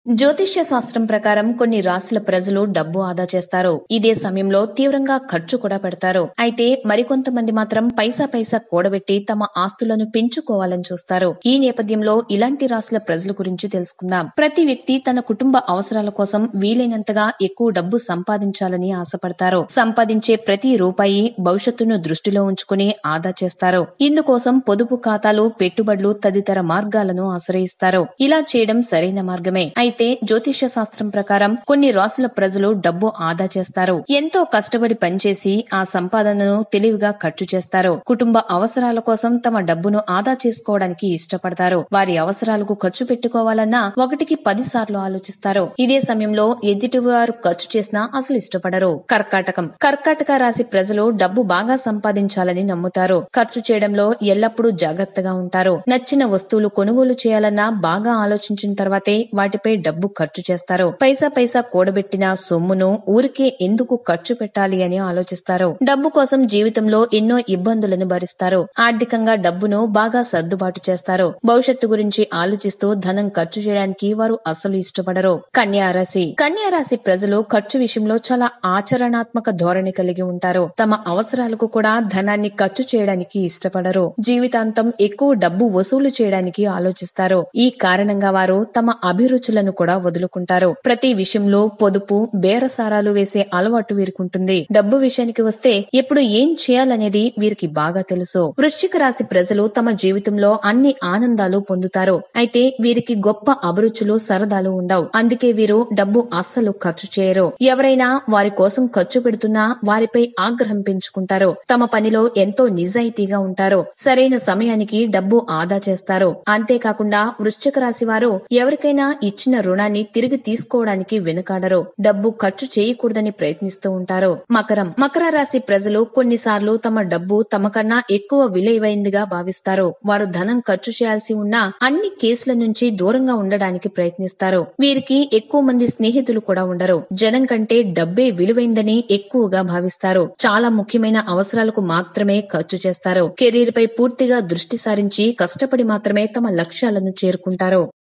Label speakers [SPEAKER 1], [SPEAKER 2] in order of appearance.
[SPEAKER 1] జ్యోతిష్య శాస్త్రం ప్రకారం కొన్ని రాశుల ప్రజలు డబ్బు ఆదా చేస్తారు ఇదే సమయంలో తీవ్రంగా ఖర్చు కూడా పెడతారు అయితే మరికొంతమంది మాత్రం పైసా పైసా కూడబెట్టి తమ ఆస్తులను పెంచుకోవాలని చూస్తారు ఈ నేపథ్యంలో ఇలాంటి రాశుల ప్రజల గురించి తెలుసుకుందాం ప్రతి వ్యక్తి తన కుటుంబ అవసరాల కోసం వీలైనంతగా ఎక్కువ డబ్బు సంపాదించాలని ఆశపడతారు సంపాదించే ప్రతి రూపాయి భవిష్యత్తును దృష్టిలో ఉంచుకుని ఆదా చేస్తారు ఇందుకోసం పొదుపు ఖాతాలు పెట్టుబడులు తదితర మార్గాలను ఆశ్రయిస్తారు ఇలా చేయడం సరైన మార్గమే అయితే జ్యోతిష్య శాస్త్రం ప్రకారం కొన్ని రాసుల ప్రజలు డబ్బు ఆదా చేస్తారు ఎంతో కష్టపడి పనిచేసి ఆ సంపాదనను తెలివిగా ఖర్చు చేస్తారు కుటుంబ అవసరాల కోసం తమ డబ్బును ఆదా చేసుకోవడానికి ఇష్టపడతారు వారి అవసరాలకు ఖర్చు పెట్టుకోవాలన్నా ఒకటికి పది సార్లు ఆలోచిస్తారు ఇదే సమయంలో ఎదుటివారు ఖర్చు చేసినా అసలు ఇష్టపడరు కర్కాటకం కర్కాటక రాశి ప్రజలు డబ్బు బాగా సంపాదించాలని నమ్ముతారు ఖర్చు చేయడంలో ఎల్లప్పుడూ జాగ్రత్తగా ఉంటారు నచ్చిన వస్తువులు కొనుగోలు చేయాలన్నా బాగా ఆలోచించిన తర్వాతే వాటిపై డబ్బు ఖర్చు చేస్తారు పైసా పైసా కూడబెట్టిన సొమ్మును ఊరికే ఎందుకు ఖర్చు పెట్టాలి అని ఆలోచిస్తారు డబ్బు కోసం జీవితంలో ఎన్నో ఇబ్బందులను భరిస్తారు ఆర్థికంగా డబ్బును బాగా సర్దుబాటు చేస్తారు భవిష్యత్తు గురించి ఆలోచిస్తూ ధనం ఖర్చు చేయడానికి వారు అసలు ఇష్టపడరు కన్యా రాశి కన్యా రాశి ప్రజలు ఖర్చు విషయంలో చాలా ఆచరణాత్మక ధోరణి కలిగి ఉంటారు తమ అవసరాలకు కూడా ధనాన్ని ఖర్చు చేయడానికి ఇష్టపడరు జీవితాంతం ఎక్కువ డబ్బు వసూలు చేయడానికి ఆలోచిస్తారు ఈ కారణంగా వారు తమ అభిరుచులను కూడా వదులుకుంటారు ప్రతి విషయంలో పొదుపు బేరసారాలు వేసే అలవాటు వీరికుంటుంది డబ్బు విషయానికి వస్తే ఎప్పుడు ఏం చేయాలనేది వీరికి బాగా తెలుసు వృశ్చిక రాశి ప్రజలు తమ జీవితంలో అన్ని ఆనందాలు పొందుతారు అయితే వీరికి గొప్ప అభిరుచులు సరదాలు ఉండవు అందుకే వీరు డబ్బు అస్సలు ఖర్చు చేయరు ఎవరైనా వారి కోసం ఖర్చు పెడుతున్నా వారిపై ఆగ్రహం పెంచుకుంటారు తమ పనిలో ఎంతో నిజాయితీగా ఉంటారు సరైన సమయానికి డబ్బు ఆదా చేస్తారు అంతేకాకుండా వృశ్చిక రాశి వారు ఎవరికైనా ఇచ్చిన రుణాన్ని తిరిగి తీసుకోవడానికి వెనుకాడరు డబ్బు ఖర్చు చేయకూడదని ప్రయత్నిస్తూ ఉంటారు మకరం మకర రాశి ప్రజలు కొన్నిసార్లు తమ డబ్బు తమకన్నా ఎక్కువ విలువైందిగా భావిస్తారు వారు ధనం ఖర్చు చేయాల్సి ఉన్నా అన్ని కేసుల నుంచి దూరంగా ఉండడానికి ప్రయత్నిస్తారు వీరికి ఎక్కువ మంది స్నేహితులు కూడా ఉండరు జనం కంటే డబ్బే విలువైందని ఎక్కువగా భావిస్తారు చాలా ముఖ్యమైన అవసరాలకు మాత్రమే ఖర్చు చేస్తారు కెరీర్ పై పూర్తిగా దృష్టి సారించి కష్టపడి మాత్రమే తమ లక్ష్యాలను చేరుకుంటారు